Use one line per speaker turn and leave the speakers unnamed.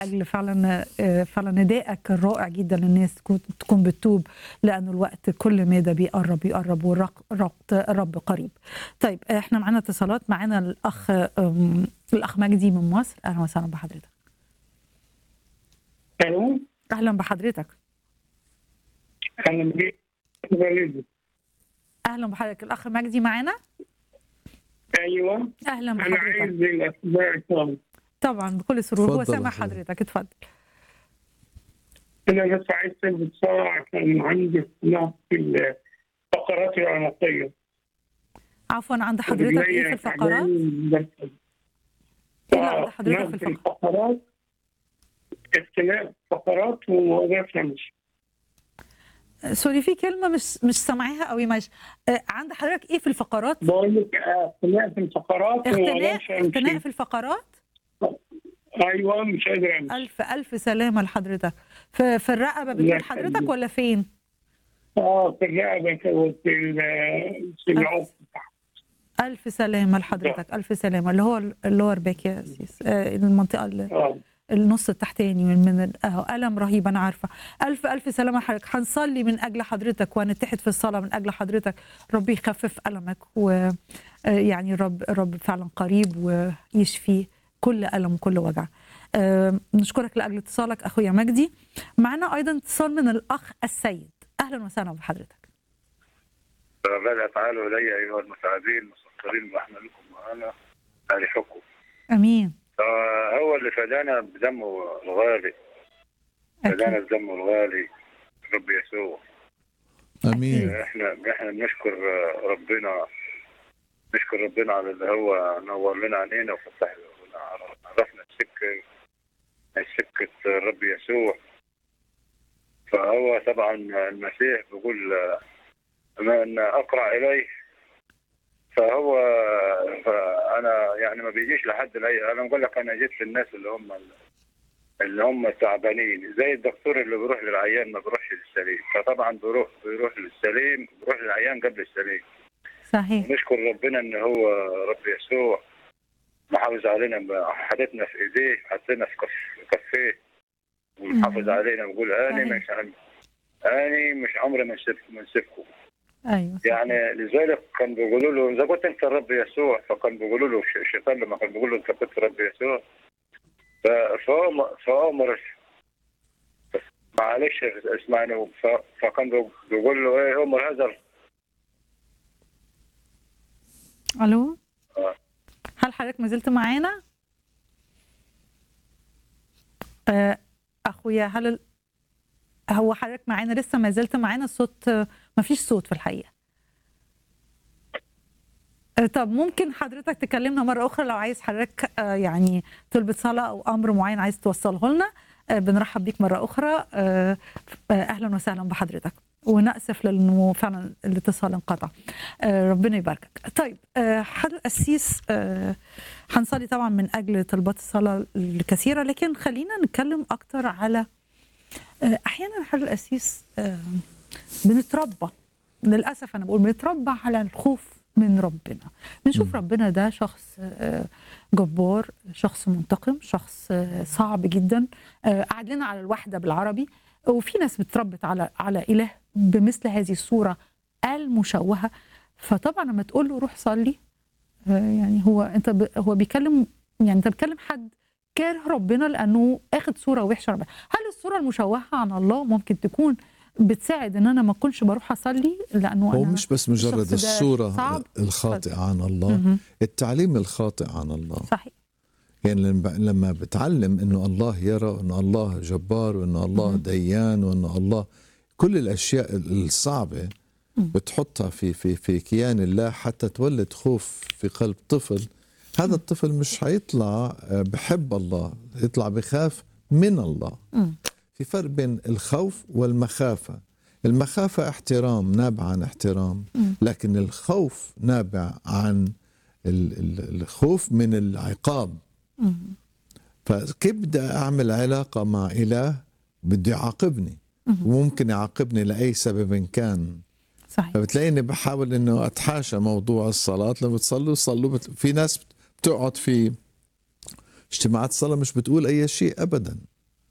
اجل فعلا آه، فعلا ندائك الرائع جدا للناس تكون تكون بتتوب لانه الوقت كل مدى بيقرب بيقرب والوقت الرب قريب. طيب احنا معانا اتصالات معانا الاخ آم، الاخ مجدي من مصر اهلا وسهلا بحضرتك.
الو
اهلا بحضرتك.
اهلا بيك غريب.
اهلا بحضرتك الاخ مجدي معانا
ايوه
اهلا
انا
بحضرتك
عايز الاخبار طبعا
طبعا بكل سرور هو
اتفضل
سامع
يا حبيبي.
حضرتك اتفضل.
انا بس عايز تلبس صلاه عشان عندي اختلاف في الفقرات العنقيه
عفوا عند حضرتك ايه في الفقرات؟ ايه اللي عند حضرتك في
في
الفقرات؟
الفقرات اختلاف فقرات وما بفهمش
سوري في كلمه مش مش سامعاها قوي ماشي آه، عند حضرتك ايه في الفقرات؟
بقول لك آه، اختلاف في الفقرات
اختناق
ومقدرش
اختناق
امشي
في الفقرات؟
ايوه مش قادر امشي
الف الف سلامه لحضرتك في, في الرقبه بتقول
الله
حضرتك
يخليك.
ولا فين؟
اه في الرقبه وفي ال- في العقد
الف سلامه لحضرتك الف سلامه اللي هو اللور باك يا سيس آه، المنطقه اللي
اه
النص التحتاني من من ال- اهو الم رهيب انا عارفه الف الف سلامه لحضرتك هنصلي من اجل حضرتك وهنتحد في الصلاه من اجل حضرتك ربي يخفف المك ويعني الرب الرب فعلا قريب ويشفي كل الم وكل وجع آه، نشكرك لاجل اتصالك اخويا مجدي معنا ايضا اتصال من الاخ السيد اهلا وسهلا بحضرتك
فبدأ تعالوا إلي أيها المساعدين المسطرين بأحملكم وأنا أريحكم
امين
فهو اللي فدانا بدمه الغالي فدانا
أكيد.
بدمه الغالي رب يسوع
امين
احنا احنا بنشكر ربنا نشكر ربنا على اللي هو نور لنا عينينا وفتح عرفنا السكه سكه الرب يسوع فهو طبعا المسيح بيقول ما ان اقرع اليه فهو فانا يعني ما بيجيش لحد الاي انا بقول لك انا جيت للناس اللي هم اللي هم تعبانين زي الدكتور اللي بيروح للعيان ما بيروحش للسليم فطبعا بيروح بيروح للسليم بيروح للعيان قبل السليم
صحيح
نشكر ربنا ان هو رب يسوع محافظ علينا حاططنا في ايديه حطينا في كف كفيه ومحافظ
مم.
علينا بيقول اني
صحيح.
مش عم- اني مش عمري ما نسيب- ما نسيبكم
ايوه صحيح.
يعني لذلك كان بيقولوا له اذا كنت انت الرب يسوع فكان بيقولوا له الش- الشيطان لما كان بيقول له انت كنت رب يسوع ف- فأم- فامر معلش اسمعني ف- فكان بيقول له ايه امر هذا
الو
آه.
هل حضرتك ما زلت معانا آه، اخويا هل ال- هو حضرتك معانا لسه ما زلت معانا الصوت ما فيش صوت في الحقيقه آه، طب ممكن حضرتك تكلمنا مره اخرى لو عايز حضرتك آه، يعني طلبة صلاه او امر معين عايز توصله لنا آه، بنرحب بيك مره اخرى آه، آه، اهلا وسهلا بحضرتك ونأسف لانه فعلا الاتصال انقطع آه، ربنا يباركك طيب آه، حضر القسيس آه، هنصلي طبعا من اجل طلبات الصلاه الكثيره لكن خلينا نتكلم اكتر على آه، احيانا حضر القسيس آه، بنتربى للاسف انا بقول بنتربى على الخوف من ربنا بنشوف ربنا ده شخص آه، جبار شخص منتقم شخص آه، صعب جدا آه، قعد لنا على الوحده بالعربي وفي ناس بتربت على على اله بمثل هذه الصوره المشوهه فطبعا لما تقول له روح صلي آه، يعني هو انت ب... هو بيكلم يعني انت بتكلم حد كاره ربنا لانه اخد صوره وحشه ربنا هل الصوره المشوهه عن الله ممكن تكون بتساعد ان انا ما اكونش بروح اصلي لانه
هو
أنا
مش بس مجرد
الشخص ده
الصورة
صعب.
الخاطئة عن الله
مهم.
التعليم الخاطئ عن الله
صحيح
يعني لما لما بتعلم انه الله يرى وانه الله جبار وانه الله
مهم.
ديان وانه الله كل الاشياء الصعبه
مم.
بتحطها في في في كيان الله حتى تولد خوف في قلب طفل هذا الطفل مش حيطلع آه، بحب الله يطلع بخاف من الله
مم.
في فرق بين الخوف والمخافه المخافه احترام نابع عن احترام
مم.
لكن الخوف نابع عن ال- ال- الخوف من العقاب
مم.
فكيف بدي اعمل علاقه مع اله بده يعاقبني
مهم.
وممكن يعاقبني لاي سبب كان
صحيح
فبتلاقيني بحاول انه اتحاشى موضوع الصلاه لما بتصلوا صلوا بت... في ناس بتقعد في اجتماعات صلاه مش بتقول اي شيء ابدا